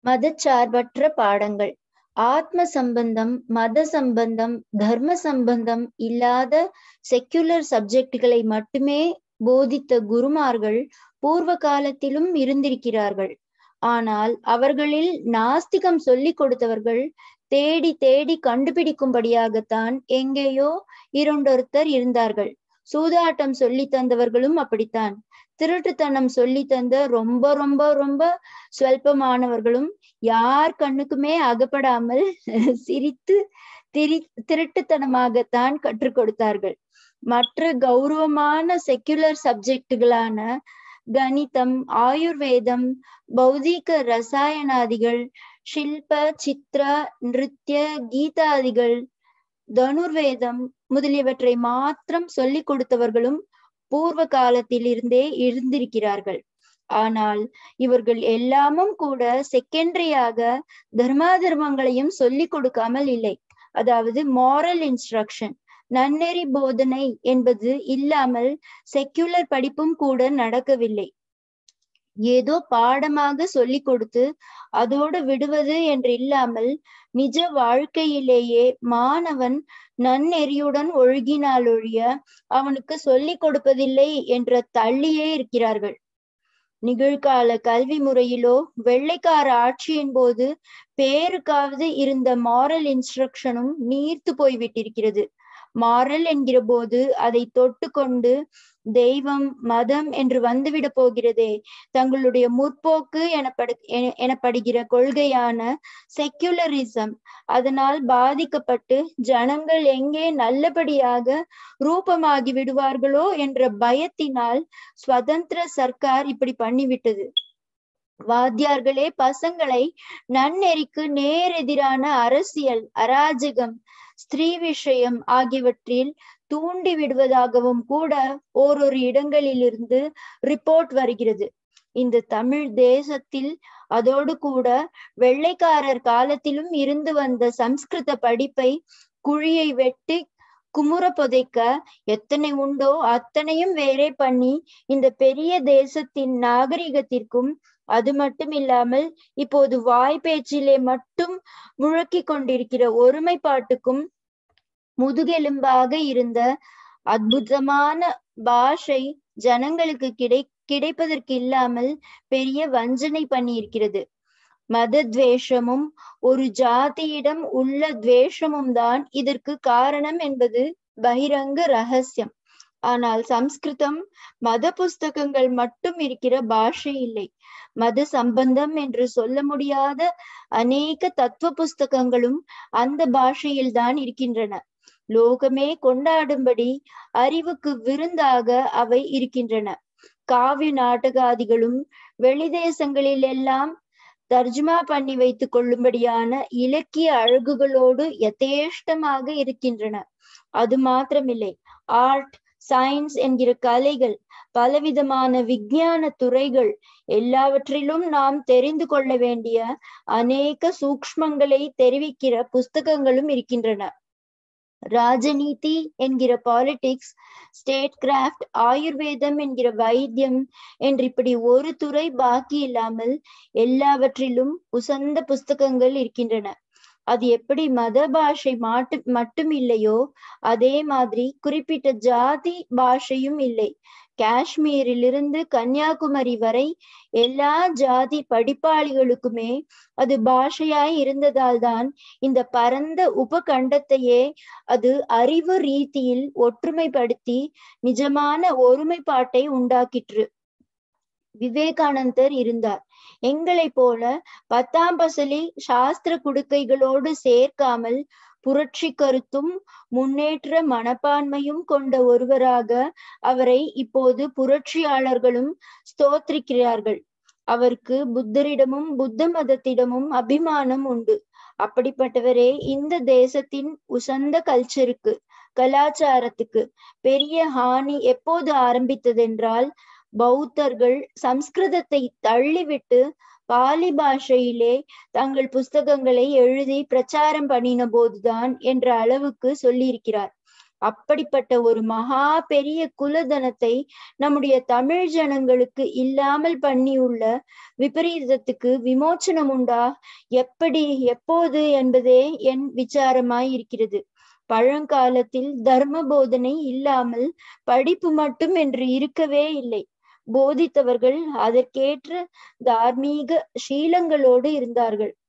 மதச்சார்பற்ற பாடங்கள் ஆத்ம சம்பந்தம் மத சம்பந்தம் தர்ம சம்பந்தம் இல்லாத செக்குலர் சப்ஜெக்டுகளை மட்டுமே போதித்த குருமார்கள் பூர்வ காலத்திலும் இருந்திருக்கிறார்கள் ஆனால் அவர்களில் நாஸ்திகம் சொல்லிக் கொடுத்தவர்கள் தேடி தேடி கண்டுபிடிக்கும்படியாகத்தான் எங்கேயோ இரண்டொருத்தர் இருந்தார்கள் சூதாட்டம் சொல்லி தந்தவர்களும் அப்படித்தான் திருட்டுத்தனம் சொல்லி தந்த ரொம்ப ரொம்ப ரொம்ப ஸ்வல்பமானவர்களும் யார் கண்ணுக்குமே அகப்படாமல் சிரித்து திரி திருட்டுத்தனமாகத்தான் கற்றுக் கொடுத்தார்கள் மற்ற கௌரவமான செக்குலர் சப்ஜெக்டுகளான கணிதம் ஆயுர்வேதம் பௌதீக ரசாயனாதிகள் ஷில்ப சித்திர நிருத்திய கீதாதிகள் தனுர்வேதம் முதலியவற்றை மாத்திரம் சொல்லிக் கொடுத்தவர்களும் பூர்வ காலத்தில் இருந்தே இருந்திருக்கிறார்கள் ஆனால் இவர்கள் எல்லாமும் கூட செகண்டரியாக தர்மாதர்மங்களையும் சொல்லிக் கொடுக்காமல் இல்லை அதாவது மாரல் இன்ஸ்ட்ரக்ஷன் நன்னெறி போதனை என்பது இல்லாமல் செக்குலர் படிப்பும் கூட நடக்கவில்லை ஏதோ பாடமாக சொல்லிக் கொடுத்து அதோடு விடுவது என்று இல்லாமல் நிஜ வாழ்க்கையிலேயே மாணவன் நன்னெறியுடன் ஒழுகினால் ஒழிய அவனுக்கு சொல்லிக் கொடுப்பதில்லை என்ற தள்ளியே இருக்கிறார்கள் நிகழ்கால கல்வி முறையிலோ வெள்ளைக்கார ஆட்சியின் போது பேருக்காவது இருந்த மாரல் இன்ஸ்ட்ரக்ஷனும் நீர்த்து போய்விட்டிருக்கிறது மாறல் என்கிற போது அதை தொட்டு கொண்டு தெய்வம் மதம் என்று வந்துவிட போகிறதே தங்களுடைய முற்போக்கு எனப்படு எனப்படுகிற கொள்கையான செக்குலரிசம் அதனால் பாதிக்கப்பட்டு ஜனங்கள் எங்கே நல்லபடியாக ரூபமாகி விடுவார்களோ என்ற பயத்தினால் சுதந்திர சர்க்கார் இப்படி பண்ணிவிட்டது வாத்தியார்களே பசங்களை நன்னெறிக்கு நேரெதிரான அரசியல் அராஜகம் ஸ்திரீ விஷயம் ஆகியவற்றில் தூண்டி விடுவதாகவும் கூட ஓரொரு இடங்களிலிருந்து ரிப்போர்ட் வருகிறது இந்த தமிழ் தேசத்தில் அதோடு கூட வெள்ளைக்காரர் காலத்திலும் இருந்து வந்த சம்ஸ்கிருத படிப்பை குழியை வெட்டி குமுற புதைக்க எத்தனை உண்டோ அத்தனையும் வேறே பண்ணி இந்த பெரிய தேசத்தின் நாகரிகத்திற்கும் அது மட்டும் இல்லாமல் இப்போது வாய் பேச்சிலே மட்டும் முழக்கி கொண்டிருக்கிற ஒருமைப்பாட்டுக்கும் முதுகெலும்பாக இருந்த அற்புதமான பாஷை ஜனங்களுக்கு கிடை கிடைப்பதற்கு இல்லாமல் பெரிய வஞ்சனை பண்ணி இருக்கிறது மத துவேஷமும் ஒரு ஜாதியிடம் உள்ள துவேஷமும் தான் இதற்கு காரணம் என்பது பகிரங்க ரகசியம் ஆனால் சம்ஸ்கிருதம் மத புஸ்தகங்கள் மட்டும் இருக்கிற பாஷை இல்லை மத சம்பந்தம் என்று சொல்ல முடியாத அநேக தத்துவ புஸ்தகங்களும் அந்த பாஷையில் தான் இருக்கின்றன லோகமே கொண்டாடும்படி அறிவுக்கு விருந்தாக அவை இருக்கின்றன காவிய நாடகாதிகளும் வெளிதேசங்களில் எல்லாம் தர்ஜுமா பண்ணி வைத்துக் கொள்ளும்படியான இலக்கிய அழகுகளோடு யதேஷ்டமாக இருக்கின்றன அது மாத்திரமில்லை ஆர்ட் சயின்ஸ் என்கிற கலைகள் பலவிதமான விஞ்ஞான துறைகள் எல்லாவற்றிலும் நாம் தெரிந்து கொள்ள வேண்டிய அநேக சூக்ஷ்மங்களை தெரிவிக்கிற புஸ்தகங்களும் இருக்கின்றன ராஜநீதி என்கிற பாலிடிக்ஸ் ஸ்டேட் கிராஃப்ட் ஆயுர்வேதம் என்கிற வைத்தியம் என்று இப்படி ஒரு துறை பாக்கி இல்லாமல் எல்லாவற்றிலும் உசந்த புஸ்தகங்கள் இருக்கின்றன அது எப்படி மத பாஷை மாட்டு மட்டும் இல்லையோ அதே மாதிரி குறிப்பிட்ட ஜாதி பாஷையும் இல்லை காஷ்மீரிலிருந்து கன்னியாகுமரி வரை எல்லா ஜாதி படிப்பாளிகளுக்குமே அது பாஷையாய் இருந்ததால் தான் இந்த பரந்த உபகண்டத்தையே அது அறிவு ரீதியில் ஒற்றுமைப்படுத்தி நிஜமான ஒருமைப்பாட்டை உண்டாக்கிற்று விவேகானந்தர் இருந்தார் எங்களை போல பத்தாம் பசலி சாஸ்திர குடுக்கைகளோடு சேர்க்காமல் புரட்சி கருத்தும் முன்னேற்ற மனப்பான்மையும் கொண்ட ஒருவராக அவரை இப்போது புரட்சியாளர்களும் ஸ்தோத்திரிக்கிறார்கள் அவருக்கு புத்தரிடமும் புத்த மதத்திடமும் அபிமானம் உண்டு அப்படிப்பட்டவரே இந்த தேசத்தின் உசந்த கல்ச்சருக்கு கலாச்சாரத்துக்கு பெரிய ஹானி எப்போது ஆரம்பித்ததென்றால் பௌத்தர்கள் சம்ஸ்கிருதத்தை தள்ளிவிட்டு பாலி பாஷையிலே தங்கள் புஸ்தகங்களை எழுதி பிரச்சாரம் பண்ணின போதுதான் என்ற அளவுக்கு சொல்லியிருக்கிறார் அப்படிப்பட்ட ஒரு மகா பெரிய குலதனத்தை நம்முடைய தமிழ் ஜனங்களுக்கு இல்லாமல் பண்ணியுள்ள விபரீதத்துக்கு விமோச்சனம் உண்டா எப்படி எப்போது என்பதே என் விசாரமாய் இருக்கிறது பழங்காலத்தில் தர்ம போதனை இல்லாமல் படிப்பு மட்டும் என்று இருக்கவே இல்லை போதித்தவர்கள் அதற்கேற்ற தார்மீக சீலங்களோடு இருந்தார்கள்